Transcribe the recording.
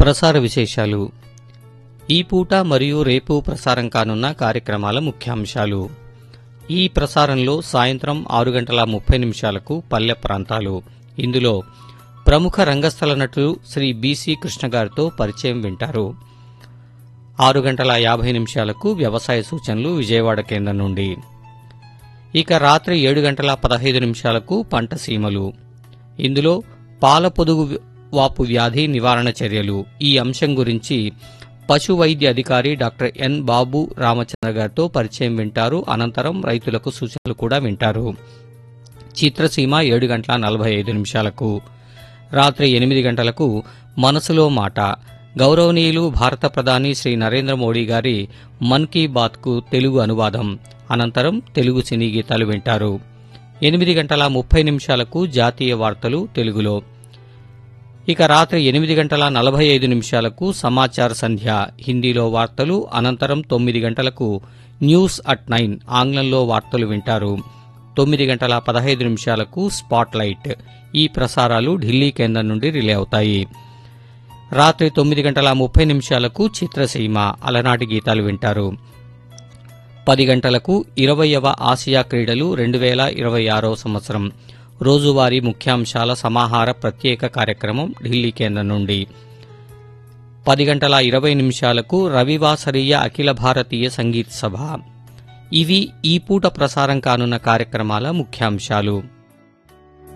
ప్రసార విశేషాలు ఈ పూట మరియు రేపు ప్రసారం కానున్న కార్యక్రమాల ముఖ్యాంశాలు ఈ ప్రసారంలో సాయంత్రం ఆరు గంటల ముప్పై నిమిషాలకు పల్లె ప్రాంతాలు ఇందులో ప్రముఖ రంగస్థల నటులు శ్రీ బీసీ కృష్ణ గారితో పరిచయం వింటారు ఆరు గంటల యాభై నిమిషాలకు వ్యవసాయ సూచనలు విజయవాడ కేంద్రం నుండి ఇక రాత్రి ఏడు గంటల పదహైదు నిమిషాలకు పంట సీమలు ఇందులో పాల పొదుగు వాపు వ్యాధి నివారణ చర్యలు ఈ అంశం గురించి పశు వైద్య అధికారి డాక్టర్ ఎన్ బాబు రామచంద్ర గారితో పరిచయం వింటారు అనంతరం రైతులకు సూచనలు కూడా వింటారు చిత్రసీమ ఏడు గంటల నలభై ఐదు నిమిషాలకు రాత్రి ఎనిమిది గంటలకు మనసులో మాట గౌరవనీయులు భారత ప్రధాని శ్రీ నరేంద్ర మోడీ గారి మన్ కీ బాత్కు తెలుగు అనువాదం అనంతరం తెలుగు సినీ గీతాలు వింటారు ఎనిమిది గంటల ముప్పై నిమిషాలకు జాతీయ వార్తలు తెలుగులో ఇక రాత్రి ఎనిమిది గంటల నలభై ఐదు నిమిషాలకు సమాచార సంధ్య హిందీలో వార్తలు అనంతరం తొమ్మిది గంటలకు న్యూస్ అట్ నైన్ ఆంగ్లంలో వార్తలు వింటారు తొమ్మిది గంటల పదహైదు నిమిషాలకు స్పాట్ లైట్ ఈ ప్రసారాలు ఢిల్లీ కేంద్రం నుండి రిలే అవుతాయి రాత్రి తొమ్మిది గంటల ముప్పై నిమిషాలకు చిత్రసీమ అలనాటి గీతాలు వింటారు పది గంటలకు ఇరవయవ ఆసియా క్రీడలు రెండు వేల ఇరవై ఆరో సంవత్సరం రోజువారీ ముఖ్యాంశాల సమాహార ప్రత్యేక కార్యక్రమం ఢిల్లీ కేంద్రం నుండి పది గంటల ఇరవై నిమిషాలకు రవివాసరీయ అఖిల భారతీయ సంగీత సభ ఇవి ఈ పూట ప్రసారం కానున్న కార్యక్రమాల ముఖ్యాంశాలు